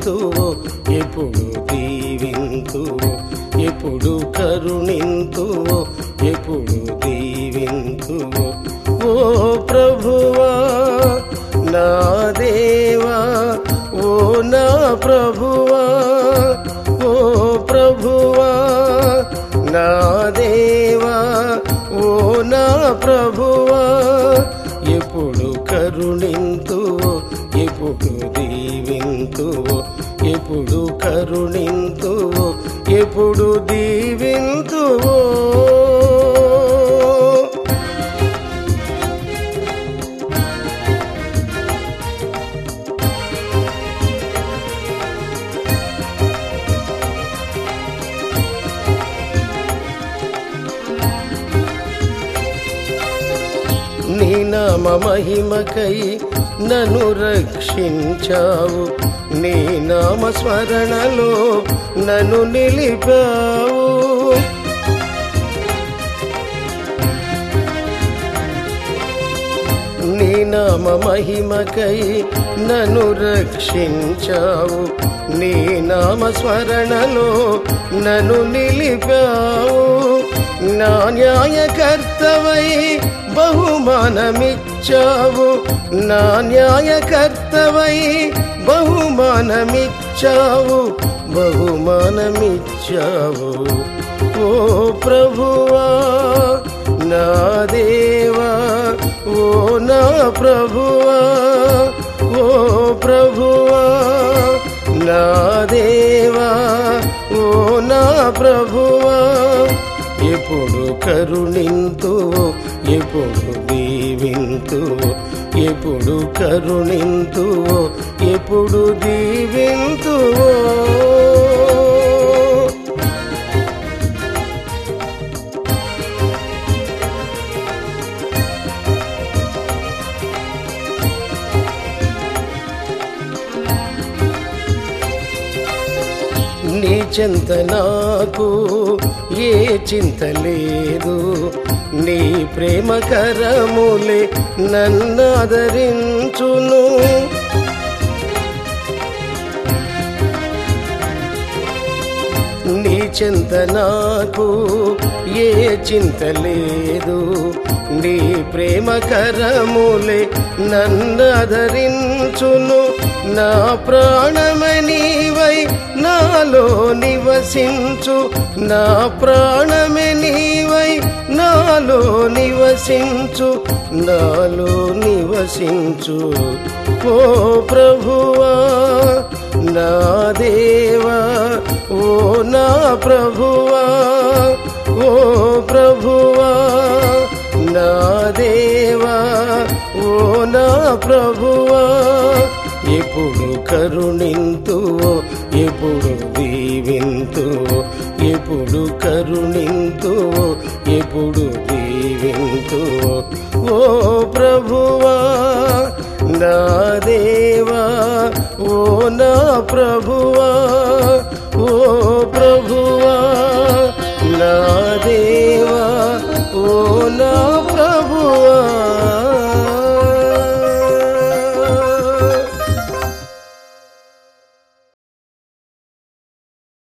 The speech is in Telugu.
కరుణింతువో ఎప్పుడు దీవింతువో ఎప్పుడు కరుణింతువో ఎప్పుడు దీవింతువో ఓ ప్రభువా నా దేవా ఓ నా ప్రభువా ఓ ప్రభువా నా దేవా ఓ నా ప్రభువా ఎప్పుడు కరుణింతువో ఎప్పుడు దీవింతువో ఎప్పుడు కరుణింతువో ఎప్పుడు దీవింతువో నీ నామ మహిమకై నన్ను రక్షించావు నీ నామ స్మరణలో నన్ను నిలిపావు నీ నామ మహిమకై నన్ను రక్షించావు నీ నామ స్మరణలో నన్ను నిలిపావు నా న్యాయకర్తవై బహుమానమిచ్చావు నా న్యాయకర్తవై బహుమానమిచ్చావు బహుమానమిచ్చావు ఓ ప్రభువా నా దేవా ఓ నా ప్రభువా ఓ ప్రభువా నా దేవా ఓ నా ప్రభువా ఎప్పుడు కరుణింతువో ఎప్పుడు దీవింతువో ఎప్పుడు కరుణింతువో ఎప్పుడు దీవింతువో నీ చింత నాకు ఏ చింత లేదు నీ ప్రేమ కరములే నన్నాదరించును నీ చింత నాకు ఏ చింత లేదు నీ ప్రేమ కరములే నన్నదరించును నా ప్రాణమనీవై నాలో నివసించు నా ప్రాణమనీవై నాలో నివసించు నాలో నివసించు ఓ ప్రభువా నా దేవా ఓ నా ప్రభువా ఓ ప్రభువా నా దేవా ఓ నా ప్రభువా ఎప్పుడు కరుణింతువో ఎప్పుడు దీవింతువో ఎప్పుడు కరుణింతువో ఎప్పుడు దీవింతువో ఓ ప్రభువా నా దేవా ఓ నా ప్రభువా ఓ ప్రభువా నా దేవా